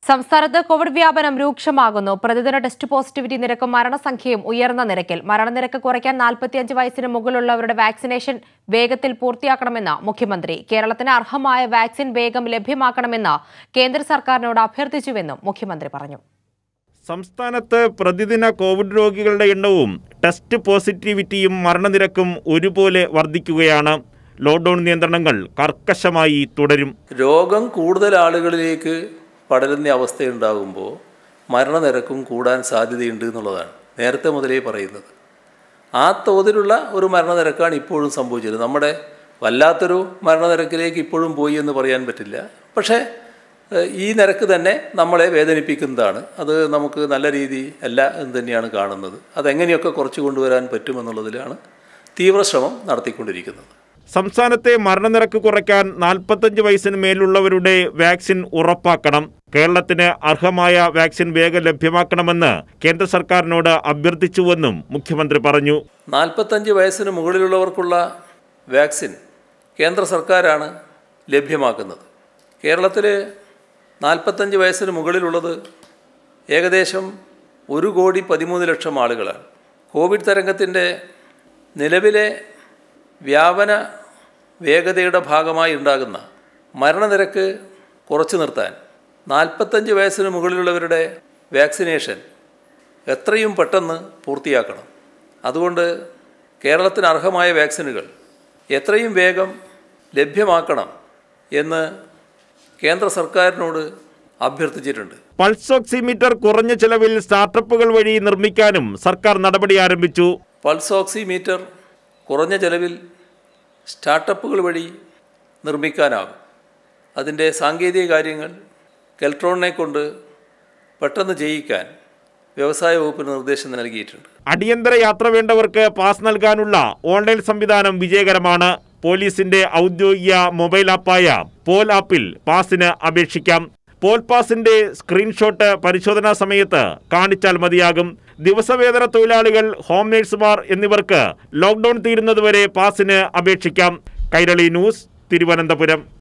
സംസ്ഥാനത്ത് കോവിഡ് വ്യാപനം രൂക്ഷമാകുന്നു പ്രതിദിന ടെസ്റ്റ് പോസിറ്റിവിറ്റി നിരക്കും മരണസംഖ്യയും ഉയർന്ന നിരക്കിൽ മരണനിരക്ക് കുറയ്ക്കാൻ നാൽപ്പത്തിയഞ്ച് വയസ്സിന് മുകളിലുള്ളവരുടെ വാക്സിനേഷൻ വേഗത്തിൽ പൂർത്തിയാക്കണമെന്ന് മുഖ്യമന്ത്രി കേരളത്തിന് അർഹമായ വാക്സിൻ വേഗം ലഭ്യമാക്കണമെന്ന് കേന്ദ്ര സർക്കാരിനോട് അഭ്യർത്ഥിച്ചുവെന്നും മുഖ്യമന്ത്രി പറഞ്ഞു സംസ്ഥാനത്ത് പ്രതിദിന കോവിഡ് രോഗികളുടെ എണ്ണവും ടെസ്റ്റ് പോസിറ്റിവിറ്റിയും മരണനിരക്കും ഒരുപോലെ വർദ്ധിക്കുകയാണ് ലോക്ക്ഡൌൺ നിയന്ത്രണങ്ങൾ കർക്കശമായി തുടരും രോഗം കൂടുതൽ ആളുകളിലേക്ക് പടരുന്ന അവസ്ഥയുണ്ടാകുമ്പോൾ മരണനിരക്കും കൂടാൻ സാധ്യതയുണ്ട് എന്നുള്ളതാണ് നേരത്തെ മുതലേ പറയുന്നത് ആ തോതിലുള്ള ഒരു മരണനിരക്കാണ് ഇപ്പോഴും സംഭവിച്ചത് നമ്മുടെ വല്ലാത്തൊരു മരണനിരക്കിലേക്ക് ഇപ്പോഴും പോയി എന്ന് പറയാൻ പറ്റില്ല പക്ഷേ ഏഹ്, ഈ നിരക്ക് തന്നെ നമ്മളെ വേദനിപ്പിക്കുന്നതാണ് അത് നമുക്ക് നല്ല രീതി അല്ല എന്ന് തന്നെയാണ് കാണുന്നത് അതെങ്ങനെയൊക്കെ കുറച്ച് കൊണ്ടുവരാൻ പറ്റുമെന്നുള്ളതിലാണ് തീവ്രശ്രമം നടത്തിക്കൊണ്ടിരിക്കുന്നത് സംസ്ഥാനത്തെ മരണനിരക്ക് കുറയ്ക്കാൻ നാൽപ്പത്തഞ്ച് വയസ്സിന് മേലുള്ളവരുടെ വാക്സിൻ ഉറപ്പാക്കണം കേരളത്തിന് അർഹമായ വാക്സിൻ വേഗം ലഭ്യമാക്കണമെന്ന് കേന്ദ്ര സർക്കാരിനോട് അഭ്യർത്ഥിച്ചുവെന്നും മുഖ്യമന്ത്രി പറഞ്ഞു നാൽപ്പത്തഞ്ച് വയസ്സിന് മുകളിലുള്ളവർക്കുള്ള വാക്സിൻ കേന്ദ്ര സർക്കാരാണ് ലഭ്യമാക്കുന്നത് കേരളത്തിൽ നാൽപ്പത്തഞ്ച് വയസ്സിന് മുകളിലുള്ളത് ഏകദേശം ഒരു കോടി പതിമൂന്ന് ലക്ഷം ആളുകളാണ് കോവിഡ് തരംഗത്തിൻ്റെ നിലവിലെ വ്യാപന വേഗതയുടെ ഭാഗമായി ഉണ്ടാകുന്ന മരണനിരക്ക് കുറച്ചു നിർത്താൻ നാൽപ്പത്തഞ്ച് വയസ്സിന് മുകളിലുള്ളവരുടെ വാക്സിനേഷൻ എത്രയും പെട്ടെന്ന് പൂർത്തിയാക്കണം അതുകൊണ്ട് കേരളത്തിന് അർഹമായ വാക്സിനുകൾ എത്രയും വേഗം ലഭ്യമാക്കണം എന്ന് കേന്ദ്ര സർക്കാരിനോട് അഭ്യർത്ഥിച്ചിട്ടുണ്ട് പൾസ് ഓക്സിമീറ്റർ കുറഞ്ഞ ചെലവിൽ സ്റ്റാർട്ടപ്പുകൾ വഴി നിർമ്മിക്കാനും സർക്കാർ നടപടി ആരംഭിച്ചു പൾസ് ഓക്സിമീറ്റർ കുറഞ്ഞ ചെലവിൽ സ്റ്റാർട്ടപ്പുകൾ വഴി നിർമ്മിക്കാനാകും അതിൻ്റെ സാങ്കേതിക കാര്യങ്ങൾ കെൽട്രോണിനെ കൊണ്ട് പെട്ടെന്ന് ചെയ്യിക്കാൻ വ്യവസായ വകുപ്പിന് നിർദ്ദേശം നൽകിയിട്ടുണ്ട് അടിയന്തര യാത്ര വേണ്ടവർക്ക് പാസ് നൽകാനുള്ള ഓൺലൈൻ സംവിധാനം വിജയകരമാണ് പോലീസിന്റെ ഔദ്യോഗിക മൊബൈൽ ആപ്പായ പോൽ ആപ്പിൽ പാസിന് അപേക്ഷിക്കാം പോൽ പാസിന്റെ സ്ക്രീൻഷോട്ട് പരിശോധനാ സമയത്ത് കാണിച്ചാൽ മതിയാകും ദിവസവേതന തൊഴിലാളികൾ ഹോം നേഴ്സുമാർ എന്നിവർക്ക് ലോക്ക്ഡൌൺ തീരുന്നതുവരെ പാസിന് അപേക്ഷിക്കാം കൈരളി ന്യൂസ് തിരുവനന്തപുരം